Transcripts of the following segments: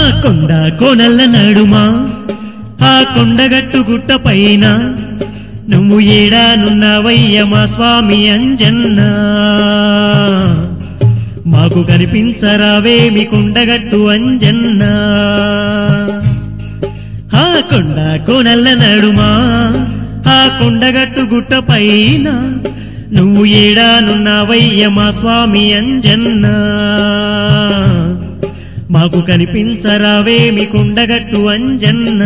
కొండ కోనల్ల నడుమా ఆ కొండగట్టు గుట్ట పైన నువ్వు ఏడానున్నావయ్య మా స్వామి అంజన్న మాకు కనిపించరావేమి కొండగట్టు అంజన్న ఆ కొండ కోనల్ల నడుమా ఆ కొండగట్టు గుట్ట పైన నువ్వు ఏడానున్నావయ్య మా స్వామి అంజన్న మాకు కనిపించరావేమి కొండగట్టు అంజన్న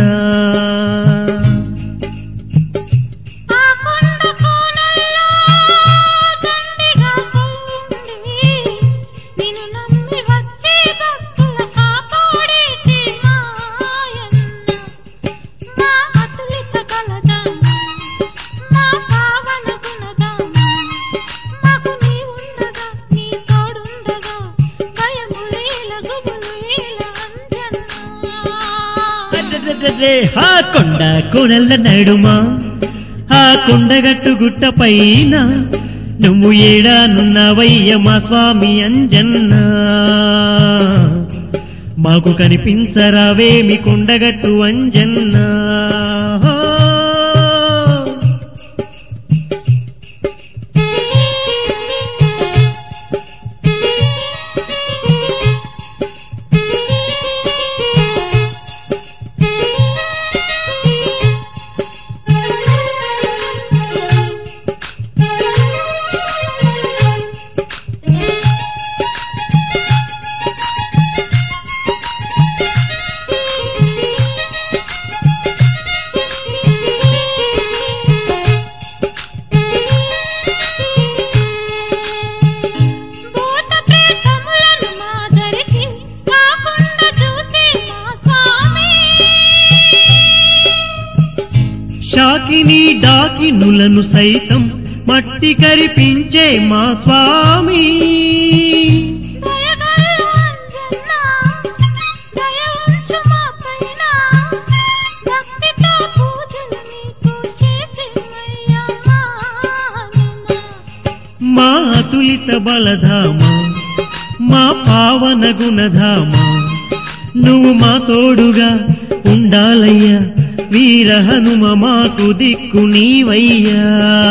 ఆ కొండ కోనల్లో దండిగా పువ్వుంది. నిన్ను నమ్మి వచ్చే భక్తుల కాపాడేటి మాయన్న. మా అతులిత కలదాన, మా పావన గుణదాన. మాకు నీ ఉండగా, నీ తోడుండగా, భయములేల గుబులేల అంజన్నా. అరెరెరెరె, ఆ కొండ కోనల్ల నడుమా ఆ కొండగట్టు గుట్ట పైన నువ్వు ఏడానున్నావయ్య మా స్వామి అంజన్న మాకు కనిపించరావేమి కొండగట్టు అంజన్న భూత ప్రేతములను మా దరికి కాకుండా చూసి మా స్వామి షాకిని డాకినులను సైతం మట్టి కరిపించే మా స్వామి దయగల అంజన్న దయ ఉంచు మా పైన భక్తితో పూజలు నీకు చేసేమయ్యా మానమా మా అతులిత బలధామ మా పావన గుణధామ నువ్వు మా తోడుగా ఉండాలయ్యా వీర హనుమ మాకు దిక్కు నీవయ్యా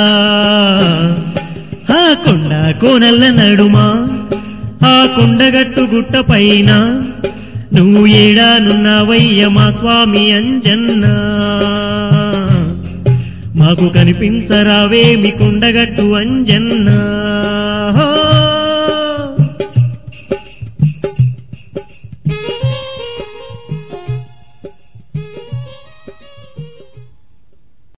ఆ కొండ కోనల్ల నడుమా ఆ కొండగట్టు గుట్ట పైన నువ్వు ఏడానున్నావయ్య మా స్వామి అంజన్న మాకు కనిపించరావేమి కొండగట్టు అంజన్నా